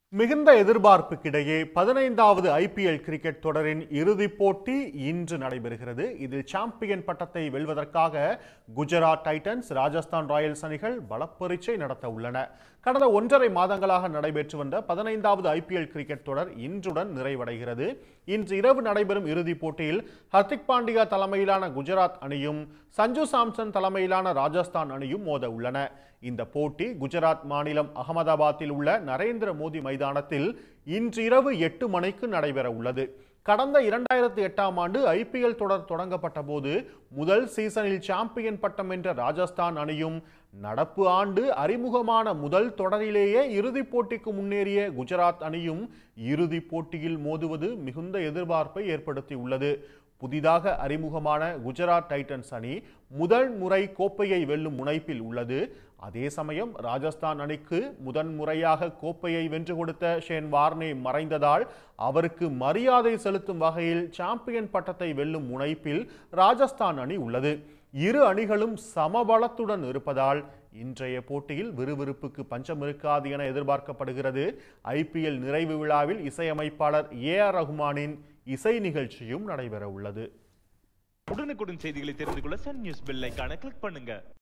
மிகுந்த எதிர்பார்ப்புக்கிடையே பதினைந்தாவது IPL cricket தொடரின் இறுதிப் போட்டி இன்று நடைபெறுகிறது இதில் சாம்பியன் பட்டத்தை வெல்வதற்காக குஜராத் டைட்டன்ஸ் ராஜஸ்தான் ராயல்ஸ் அணிகள் பலப்பரீட்சை நடத்த உள்ளன கடந்த ஒன்றரை மாதங்களாக நடைபெற்று வந்த பதினைந்தாவது ஐபிஎல் கிரிக்கெட் தொடர் இன்றுடன் நிறைவடைகிறது இன்று இரவு நடைபெறும் இறுதிப் போட்டியில் ஹர்திக் பாண்டியா தலைமையிலான குஜராத் அணியும் சஞ்சு சாம்சன் தலைமையிலான ராஜஸ்தான் அணியும் மோத உள்ளன இந்த போட்டி குஜராத் மாநிலம் அகமதாபாத்தில் உள்ள நரேந்திர மோடி மைதானத்தில் இன்று இரவு எட்டு மணிக்கு நடைபெற உள்ளது கடந்த இரண்டாயிரத்தி எட்டாம் ஆண்டு ஐபிஎல் தொடர் தொடங்கப்பட்ட போது முதல் சீசனில் சாம்பியன் பட்டம் வென்ற ராஜஸ்தான் அணியும் நடப்பு ஆண்டு அறிமுகமான முதல் தொடரிலேயே இறுதிப் போட்டிக்கு முன்னேறிய குஜராத் அணியும் இறுதிப் போட்டியில் மோதுவது மிகுந்த எதிர்பார்ப்பை ஏற்படுத்தியுள்ளது புதிதாக அறிமுகமான குஜராத் டைட்டன்ஸ் அணி முதல் முறை கோப்பையை வெல்லும் முனைப்பில் உள்ளது அதே சமயம் ராஜஸ்தான் அணிக்கு முதன் முறையாக கோப்பையை வென்று கொடுத்த ஷேன் வார்னே மறைந்ததால் அவருக்கு மரியாதை செலுத்தும் வகையில் சாம்பியன் பட்டத்தை வெல்லும் முனைப்பில் ராஜஸ்தான் அணி உள்ளது இரு அணிகளும் சமபலத்துடன் இருப்பதால் இன்றைய போட்டியில் விறுவிறுப்புக்கு பஞ்சம் இருக்காது என எதிர்பார்க்கப்படுகிறது ஐபிஎல் நிறைவு விழாவில் இசையமைப்பாளர் ஏ ஆர் ரஹ்மானின் இசை நிகழ்ச்சியும் நடைபெற உள்ளது உடனுக்குடன் செய்திகளை தெரிந்து கொள்ள சன் நியூஸ் பெல் ஐகானை கிளிக் பண்ணுங்க